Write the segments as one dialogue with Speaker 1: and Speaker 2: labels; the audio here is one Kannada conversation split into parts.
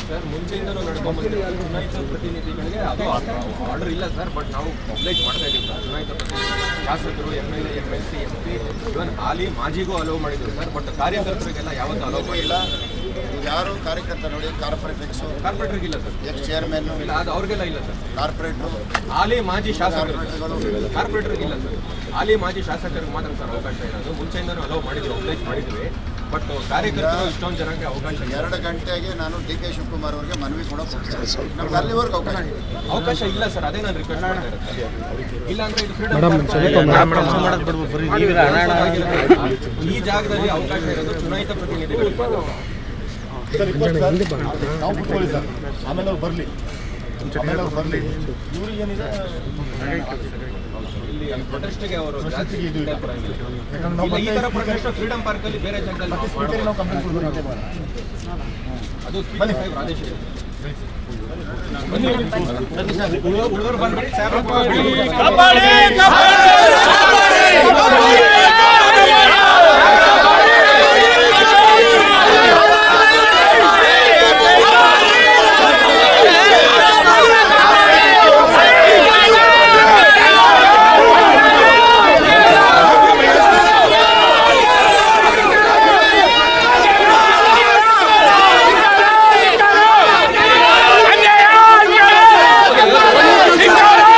Speaker 1: ಸರ್ ಮುಂಚೆಯಿಂದನೂ ನಡ್ಕೊಂಡ್ಬಂದಿದೆ ಚುನಾಯಿತ ಪ್ರತಿನಿಧಿಗಳಿಗೆ ಅದು ಆರ್ಡರ್ ಇಲ್ಲ ಸರ್ ಬಟ್ ನಾವು ಪಬ್ಲಿಕ್ ಮಾಡ್ತಾ ಇದ್ದೀವಿ ಸರ್ ಚುನಾಯಿತ ಪ್ರತಿನಿಧಿಗಳು ಶಾಸಕರು M L A M L C M P even ಹಾಲಿ ಮಾಜಿಗೂ ಅಲೋ ಮಾಡಿದ್ರು ಸರ್ ಬಟ್ ಕಾರ್ಯಕರ್ತರಿಗೆಲ್ಲ ಯಾವತ್ತೂ ಅಲೋ ಮಾಡಿಲ್ಲ
Speaker 2: ಯಾರು ಕಾರ್ಯಕರ್ತ ನೋಡಿ ಕಾರ್ಪೊರೇಟಿಕ್ಸು
Speaker 1: ಕಾರ್ಪೊರೇಟರ್ಗೆ ಇಲ್ಲ ಸರ್
Speaker 2: ಎಕ್ಸ್ ಚೇರ್ಮನ್
Speaker 1: ಇಲ್ಲ ಅದು ಅವ್ರಿಗೆಲ್ಲ ಇಲ್ಲ ಸರ್
Speaker 2: ಕಾರ್ಪೊರೇಟ್ರು
Speaker 1: ಹಾಲಿ ಮಾಜಿ ಶಾಸಕರು ಕಾರ್ಪೊರೇಟರ್ಗೆ ಇಲ್ಲ ಸರ್ ಹಾಲಿ ಮಾಜಿ ಶಾಸಕರಿಗೆ ಮಾತ್ರ ಸರ್ ಅವಕಾಶ ಇರೋದು ಮುಂಚೆಯಿಂದನೂ ಅಲೋ ಮಾಡಿದ್ವಿ ಅಪ್ಲೈಸ್ ಮಾಡಿದ್ವಿ ಬಟ್ ಕಾರ್ಯಕರ್ತರು ಇಷ್ಟೊಂದು ಜನಕ್ಕೆ ಅವಕಾಶ ಇಲ್ಲ
Speaker 2: ಎರಡು ಗಂಟೆಗೆ ನಾನು ಡಿ ಕೆ ಶಿವಕುಮಾರ್ ಅವರಿಗೆ ಮನವಿ ಕೂಡ ಕೊಡ್ತೇನೆ ನಮ್ಗೆ ಅಲ್ಲಿವರೆಗೂ ಅವಕಾಶ ಇದೆ.
Speaker 1: ಅವಕಾಶ ಇಲ್ಲ ಸರ್ ಅದೇ ನಾನು ರಿಕ್ವೆಸ್ಟ್ ಮಾಡ್ತಾ ಇರೋದು ಇಲ್ಲ ಅಂದ್ರೆ ಇದು freedom ಈ ಜಾಗದಲ್ಲಿ ಅವಕಾಶ ಇರೋದು ಚುನಾಯಿತ ಪ್ರತಿನಿಧಿಗಳಿಗೆ ಮಾತ್ರ.
Speaker 3: ನಾವು ಕುತ್ಕೊಳ್ಳಿ ಸರ್ ಆಮೇಲೆ ಅವ್ರು ಬರಲಿ ಆಮೇಲೆ ಅವ್ರು ಬರಲಿ ಇವ್ರಿಗೆ ಏನಿದೆ
Speaker 1: ಇಲ್ಲಿ ಪ್ರೊಟೆಸ್ಟ್ಗೆ ಅವರು ಜಾಸ್ತಿ
Speaker 3: ಇದು ಇಲ್ಲ.
Speaker 1: ಬರಂಗಿಲ್ಲ.
Speaker 3: ಯಾಕಂದ್ರೆ ನಾವು
Speaker 1: ಇಲ್ಲ, ಈ ತರ ಪ್ರೊಟೆಸ್ಟ್ ಫ್ರೀಡಂ ಪಾರ್ಕ್ ಅಲ್ಲಿ ಬೇರೆ ಜಾಗದಲ್ಲಿ ನಾವು
Speaker 3: ಸ್ಪೀಕರ್ ನಾವು ಕಂಪ್ಲೇಂಟ್ ಕೊಡ್ಬೇಕು
Speaker 1: ಅದು ಸ್ಪೀಕರ್ ಸಾಹೇಬ್ರ ಆದೇಶ ಇದೆ. ಉಳಿದವ್ರು- ಉಳಿದವ್ರು ಬಂದ್ಬಿಡಿ ಸಾಹೇಬ್ರ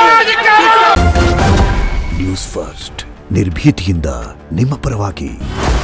Speaker 4: ನ್ಯೂಸ್ ಫಸ್ಟ್ ನಿರ್ಭೀತಿಯಿಂದ ನಿಮ್ಮ ಪರವಾಗಿ